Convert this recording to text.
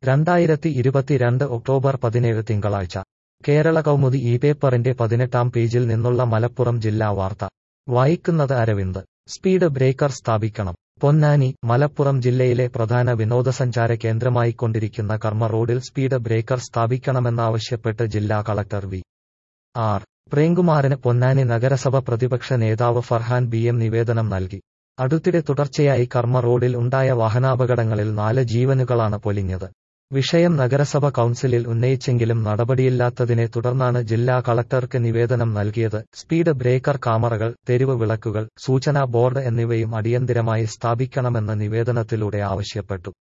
രണ്ടായിരത്തി ഇരുപത്തിരണ്ട് ഒക്ടോബർ പതിനേഴ് തിങ്കളാഴ്ച കേരള കൗമുദി ഈ പേപ്പറിന്റെ പതിനെട്ടാം പേജിൽ നിന്നുള്ള മലപ്പുറം ജില്ലാ വാർത്ത വായിക്കുന്നത് അരവിന്ദ് സ്പീഡ് ബ്രേക്കർ സ്ഥാപിക്കണം പൊന്നാനി മലപ്പുറം ജില്ലയിലെ പ്രധാന വിനോദസഞ്ചാര കേന്ദ്രമായിക്കൊണ്ടിരിക്കുന്ന കർമ്മ റോഡിൽ സ്പീഡ് ബ്രേക്കർ സ്ഥാപിക്കണമെന്നാവശ്യപ്പെട്ട് ജില്ലാ കളക്ടർ വി ആർ പ്രേംകുമാറിന് പൊന്നാനി നഗരസഭ പ്രതിപക്ഷ നേതാവ് ഫർഹാൻ ബി എം നിവേദനം നൽകി അടുത്തിടെ തുടർച്ചയായി കർമ്മ റോഡിൽ ഉണ്ടായ വാഹനാപകടങ്ങളിൽ നാല് ജീവനുകളാണ് പൊലിഞ്ഞത് വിഷയം നഗരസഭ കൌൺസിലിൽ ഉന്നയിച്ചെങ്കിലും നടപടിയില്ലാത്തതിനെ തുടർന്നാണ് ജില്ലാ കളക്ടർക്ക് നിവേദനം നൽകിയത് സ്പീഡ് ബ്രേക്കർ കാമറകൾ തെരുവ് വിളക്കുകൾ സൂചനാ ബോർഡ് എന്നിവയും അടിയന്തിരമായി സ്ഥാപിക്കണമെന്ന് നിവേദനത്തിലൂടെ ആവശ്യപ്പെട്ടു